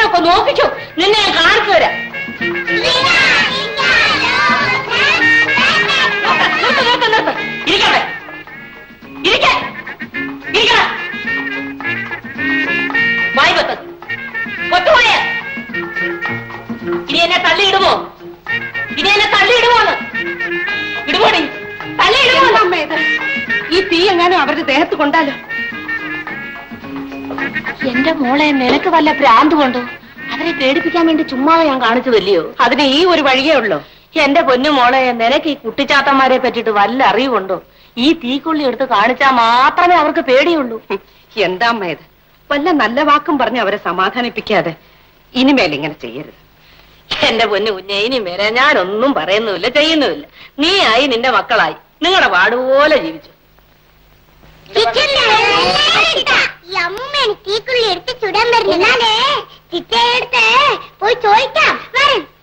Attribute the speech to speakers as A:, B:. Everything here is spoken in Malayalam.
A: ഒക്കെ നോക്കിച്ചു നിന്നെ ഞാൻ കാണിച്ചു തരാം നിർത്ത്, നിർത്ത്, നിർത്ത്. ഇരിക്കട്ടെ ഇരിക്കാൻ ഇരിക്കണം വായി വെക്ക് ഒത്തുപോയ ഇനി എന്നെ തള്ളിയിടുമോ ഇനി എന്നെ തള്ളിയിടുമോന്ന് ഇടുമോടി തള്ളിയിടുമോ
B: അമ്മ ഇത് ഈ തീ എങ്ങാനും അവരുടെ ദേഹത്ത് കൊണ്ടാലോ
A: എന്റെ മോളെ നിനക്ക് വല്ല ഭ്രാന്ത് കൊണ്ടോ അവരെ പേടിപ്പിക്കാൻ വേണ്ടി ചുമ്മാ ഞാൻ കാണിച്ചതല്ലയോ
B: അതിന് ഈ ഒരു വഴിയേ ഉള്ളൂ
A: എന്റെ പൊന്നു മോളെ നിനക്ക് ഈ കുട്ടിച്ചാത്തന്മാരെ പറ്റിയിട്ട് വല്ല അറിവുണ്ടോ ഈ തീക്കൊള്ളി എടുത്ത് കാണിച്ചാൽ മാത്രമേ അവർക്ക് പേടിയുള്ളൂ
B: ഹും, എന്താ അമ്മ ഇത് വല്ല നല്ല വാക്കും പറഞ്ഞ് അവരെ സമാധാനിപ്പിക്കാതെ ഇനിമേൽ ഇങ്ങനെ ചെയ്യരുത്
A: എന്റെ പൊന്നു കുഞ്ഞെ ഇനി വരെ ഞാനൊന്നും പറയുന്നുമില്ല ചെയ്യുന്നുമില്ല നീയായി നിന്റെ മക്കളായി നിങ്ങളുടെ പാടുപോലെ ജീവിച്ചു
C: ഈ അമ്മൂമ്മയാണ് തീക്കുള്ളി എടുത്ത് ചുടാൻ വരുന്നത് ചിറ്റയെടുത്ത് പോയി ചോദിക്കാം വരും